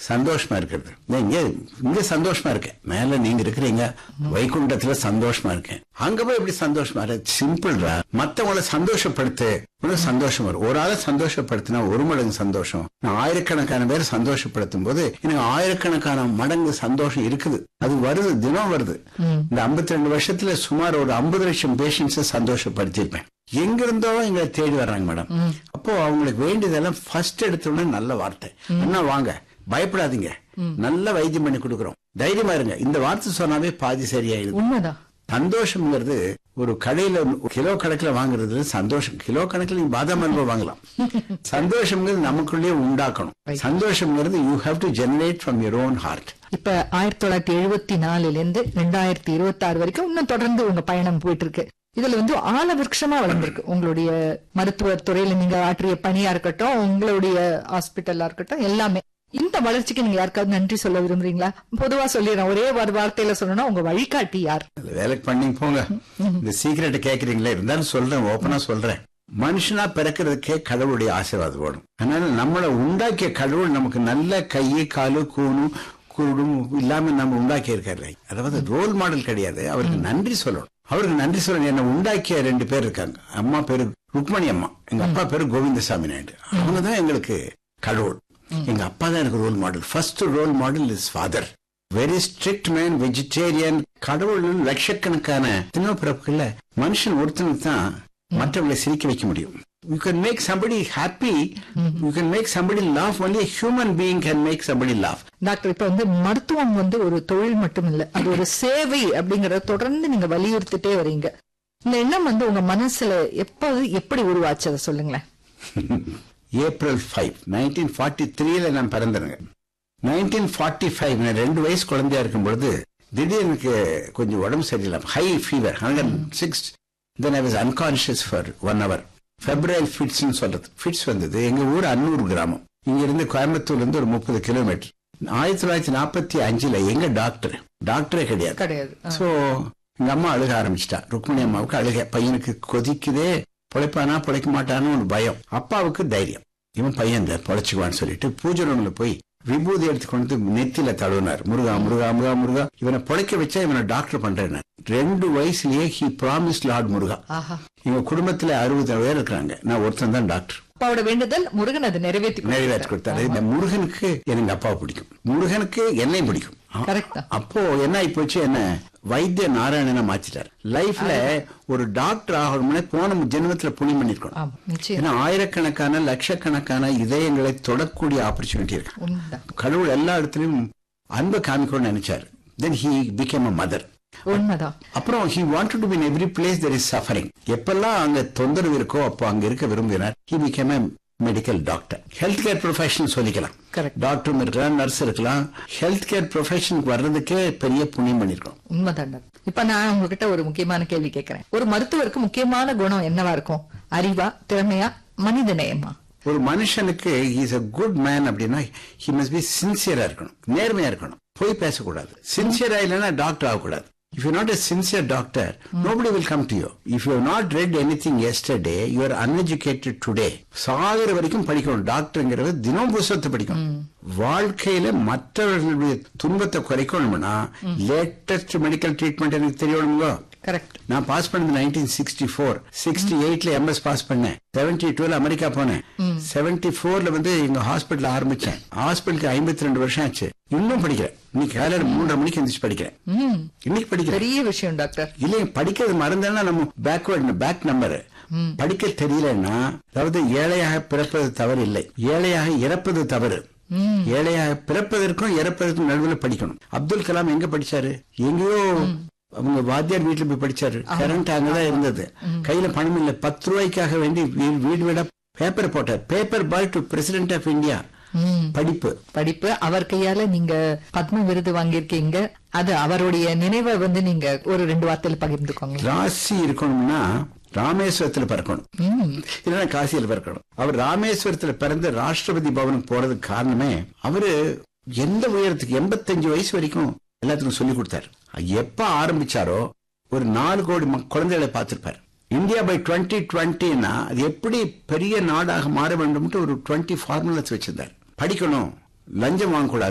சந்தோஷமா இருக்கிறது நான் இங்க இங்க சந்தோஷமா இருக்கேன் மேல நீங்க இருக்கிறீங்க வைகுண்டத்துல சந்தோஷமா இருக்கேன் அங்க போய் எப்படி சந்தோஷமா இருக்கு சிம்பிள்ரா மத்தவங்கள சந்தோஷப்படுத்து உனக்கு சந்தோஷம் வரும் ஒரு ஆளை சந்தோஷப்படுத்தினா ஒரு மடங்கு சந்தோஷம் நான் ஆயிரக்கணக்கான பேர் சந்தோஷப்படுத்தும் போது எனக்கு ஆயிரக்கணக்கான மடங்கு சந்தோஷம் இருக்குது அது வருது தினம் வருது இந்த 52 ரெண்டு வருஷத்துல சுமார் ஒரு ஐம்பது லட்சம் பேஷண்ட்ஸை சந்தோஷப்படுத்தியிருப்பேன் எங்கிருந்தோ எங்களை தேடி வர்றாங்க மேடம் அப்போ அவங்களுக்கு வேண்டியதெல்லாம் ஃபர்ஸ்ட் எடுத்த உடனே நல்ல வார்த்தை அண்ணா வாங்க பயப்படாதீங்க நல்ல வைத்தியம் பண்ணி கொடுக்குறோம் தைரியமா இருங்க இந்த வார்த்தை சொன்னாவே பாதி சரியாயிடுது உண்மைதான் சந்தோஷம்ங்கிறது ஒரு கடையில கிலோ கணக்குல வாங்குறது சந்தோஷம் கிலோ கணக்குல நீங்க பாதாம் அல்வா வாங்கலாம் சந்தோஷம்ங்கிறது நமக்குள்ளேயே உண்டாக்கணும் சந்தோஷம்ங்கிறது you have to generate from your own heart இப்ப ஆயிரத்தி தொள்ளாயிரத்தி எழுபத்தி நாலுல இருந்து ரெண்டாயிரத்தி இருபத்தி ஆறு வரைக்கும் இன்னும் தொடர்ந்து உங்க பயணம் போயிட்டு இருக்கு இதுல வந்து ஆல விருட்சமா வளர்ந்திருக்கு உங்களுடைய மருத்துவ துறையில நீங்க ஆற்றிய பணியா இருக்கட்டும் உங்களுடைய ஹாஸ்பிட்டலா இருக்கட்டும் எல்லாமே இந்த வளர்ச்சிக்கு நீங்க யாருக்காவது நன்றி சொல்ல விரும்புறீங்களா பொதுவா சொல்லிடுறேன் ஒரே ஒரு வார்த்தையில சொல்லணும்னா உங்க வழிகாட்டி யார் அதுல வேலைக்கு பண்ணி போங்க இந்த சீக்கிரட்டை கேக்குறீங்களே இருந்தாலும் சொல்றேன் ஓப்பனா சொல்றேன் மனுஷனா பிறக்கிறதுக்கே கடவுளுடைய ஆசீர்வாதம் வேணும் அதனால நம்மளை உண்டாக்கிய கடவுள் நமக்கு நல்ல கையை காலு கூணும் குருடும் இல்லாம நம்ம உண்டாக்கி இருக்காரு அதாவது ரோல் மாடல் கிடையாது அவருக்கு நன்றி சொல்லணும் அவருக்கு நன்றி சொல்லணும் என்ன உண்டாக்கிய ரெண்டு பேர் இருக்காங்க அம்மா பேரு ருக்மணி அம்மா எங்க அப்பா பேரு கோவிந்தசாமி நாயுடு அவங்க தான் எங்களுக்கு கடவுள் எங்க அப்பா தான் எனக்கு role model first role model is father very strict man vegetarian கடவுள் லட்சக்கணக்கான தின பிறப்புகள்ல மனுஷன் ஒருத்தனுக்கு தான் மற்றவங்களை சிரிக்க வைக்க முடியும் you can make somebody happy you can make somebody laugh only a human being can make somebody laugh doctor இப்ப வந்து மருத்துவம் வந்து ஒரு தொழில் மட்டும் இல்ல அது ஒரு சேவை அப்படிங்கறத தொடர்ந்து நீங்க வலியுறுத்திட்டே வரீங்க இந்த எண்ணம் வந்து உங்க மனசுல எப்ப எப்படி உருவாச்சு அதை சொல்லுங்களேன் ஏப்ரல் ஃபைவ் நைன்டீன் ஃபார்ட்டி த்ரீல நான் பிறந்தேங்க நைன்டீன் ஃபார்ட்டி ஃபைவ் நான் ரெண்டு வயசு குழந்தையா இருக்கும் பொழுது திடீர்னு எனக்கு கொஞ்சம் உடம்பு சரியில்லை high fever hundred six then I was unconscious for one hour February ஃபிட்ஸ்னு சொல்றது ஃபிட்ஸ் வந்தது எங்க ஊர் அன்னூர் கிராமம் இங்க இருந்து கோயம்புத்தூர்ல இருந்து ஒரு முப்பது கிலோமீட்டர் ஆயிரத்தி தொள்ளாயிரத்தி நாற்பத்தி அஞ்சுல எங்க டாக்டர் டாக்டரே கிடையாது கிடையாது சோ எங்க அம்மா அழுக ஆரம்பிச்சிட்டா ருக்மணி அம்மாவுக்கு அழுக பையனுக்கு கொதிக்குதே பொழைப்பானா பொழைக்க மாட்டான்னு ஒரு பயம் அப்பாவுக்கு தைரியம் இவன் பையன் இந்த பொழைச்சுக்குவான்னு சொல்லிட்டு பூஜை ரூம்ல போய் விபூதி எடுத்து கொண்டு வந்து நெத்தியில தழுவினார் முருகா முருகா முருகா முருகா இவனை பொழைக்க வச்சா இவனை டாக்டர் பண்றேன் ரெண்டு வயசுலயே ஹி ப்ராமிஸ் லார்ட் முருகா ஆஹா எங்க குடும்பத்துல அறுபது பேர் இருக்கிறாங்க நான் ஒருத்தன் தான் டாக்டர் அப்பாவோட வேண்டுதல் முருகன் அதை நிறைவேற்றி நிறைவேற்றி கொடுத்தாரு இந்த முருகனுக்கு எனக்கு அப்பாவை பிடிக்கும் முருகனுக்கு என்னை பிடிக்கும் கரெக்ட் தான் அப்போ என்ன ஆகி போச்சு என்ன வைத்திய நாராயணனை மாத்திட்டார் லைஃப்ல ஒரு டாக்டர் ஆகணும்னு போன ஜென்மத்துல புண்ணியம் பண்ணிருக்கணும் ஆமா நிச்சயம் ஏன்னா ஆயிரக்கணக்கான லட்சக்கணக்கான இதயங்களை தொடக்கூடிய ஆப்பர்ச்சுனிட்டி இருக்கு உண்மைதான் கடவுள் எல்லா இடத்துலயும் அன்பை காமிக்கணும்னு நினைச்சாரு then he became a mother உண்மைதான் அப்புறம் he wanted to be every place there is suffering எப்பெல்லாம் அங்க தொந்தரவு இருக்கோ அப்போ அங்க இருக்க விரும்பினார் he became a medical doctor health care professional சொல்லிக்கலாம் Correct. டாக்டரும் இருக்கலாம் நர்ஸ் இருக்கலாம் ஹெல்த் கேர் ப்ரொஃபஷனுக்கு வர்றதுக்கே பெரிய புண்ணியம் பண்ணிருக்கோம் உண்மைதான் டாக்டர். இப்ப நான் உங்ககிட்ட ஒரு முக்கியமான கேள்வி கேட்கிறேன் ஒரு மருத்துவருக்கு முக்கியமான குணம் என்னவா இருக்கும் அறிவா திறமையா மனித நேயமா ஒரு மனுஷனுக்கு இஸ் a குட் மேன் அப்படின்னா ஹி மஸ்ட் பி சின்சியரா இருக்கணும் நேர்மையா இருக்கணும் போய் பேசக்கூடாது சின்சியரா இல்லைன்னா டாக்டர் ஆகக்கூடாது If you're not a sincere doctor, nobody will come to you. If you have not read anything yesterday, you are uneducated today. சாகிற வரைக்கும் படிக்கணும் டாக்டர்ங்கிறது தினம் புஸ்தகத்தை படிக்கணும் வாழ்க்கையில மற்றவர்களுடைய துன்பத்தை குறைக்கணும்னா லேட்டஸ்ட் மெடிக்கல் ட்ரீட்மெண்ட் எனக்கு தெரியணுங்களோ கரெக்ட் நான் பாஸ் பண்ணது நைன்டீன் சிக்ஸ்டி ஃபோர் சிக்ஸ்டி எயிட்ல எம்எஸ் பாஸ் பண்ணேன் செவன்டி டூல அமெரிக்கா போனேன் செவன்டி ஃபோர்ல வந்து எங்க ஹாஸ்பிட்டல் ஆரம்பிச்சேன் ஹாஸ்பிட்டலுக்கு ஐம்பத்தி ரெண்டு வருஷம் ஆச்சு இன்னும் படிக்கிறேன் இன்னைக்கு காலையில மூன்றரை மணிக்கு எந்திரிச்சு படிக்கிறேன் ம் இன்னைக்கு படிக்கிறேன் பெரிய விஷயம் டாக்டர் இல்லைங்க படிக்கிறது மறந்தேன்னா நம்ம பேக்வர்ட் பேக் நம்பர் படிக்க தெரியலன்னா அதாவது ஏழையாக பிறப்பது தவறு இல்லை ஏழையாக இறப்பது தவறு ஏழையாக பிறப்பதற்கும் இறப்பதற்கும் நடுவில் படிக்கணும் அப்துல் கலாம் எங்க படிச்சாரு எங்கேயோ அவங்க வாத்தியார் வீட்டுல போய் படிச்சாரு கரண்ட் அங்கதான் இருந்தது கையில பணம் இல்ல பத்து ரூபாய்க்காக வேண்டி வீ- வீடு வீடா பேப்பர் போட்டார் paper boy to president of India ம் படிப்பு படிப்பு அவர் கையால நீங்க பத்ம விருது வாங்கியிருக்கீங்க அது அவருடைய நினைவை வந்து நீங்க ஒரு ரெண்டு வார்த்தையில பகிர்ந்துக்கோங்க ராசி இருக்கணும்னா ராமேஸ்வரத்துல பிறக்கணும் ம் இல்லைன்னா காசியில பிறக்கணும் அவர் ராமேஸ்வரத்துல பிறந்து ராஷ்டிரபதி பவனுக்கு போறதுக்கு காரணமே அவரு எந்த உயரத்துக்கு எண்பத்தஞ்சு வயசு வரைக்கும் எல்லாத்துக்கும் சொல்லி கொடுத்தாரு எப்ப ஆரம்பிச்சாரோ ஒரு நாலு கோடி மக்- குழந்தைகளை பார்த்திருப்பார் இந்தியா பை டுவெண்ட்டி டுவெண்ட்டின்னா அது எப்படி பெரிய நாடாக மாற வேண்டும்ட்டு ஒரு டுவெண்ட்டி ஃபார்முலாஸ் வச்சிருந்தார் படிக்கணும் லஞ்சம் வாங்கக்கூடாது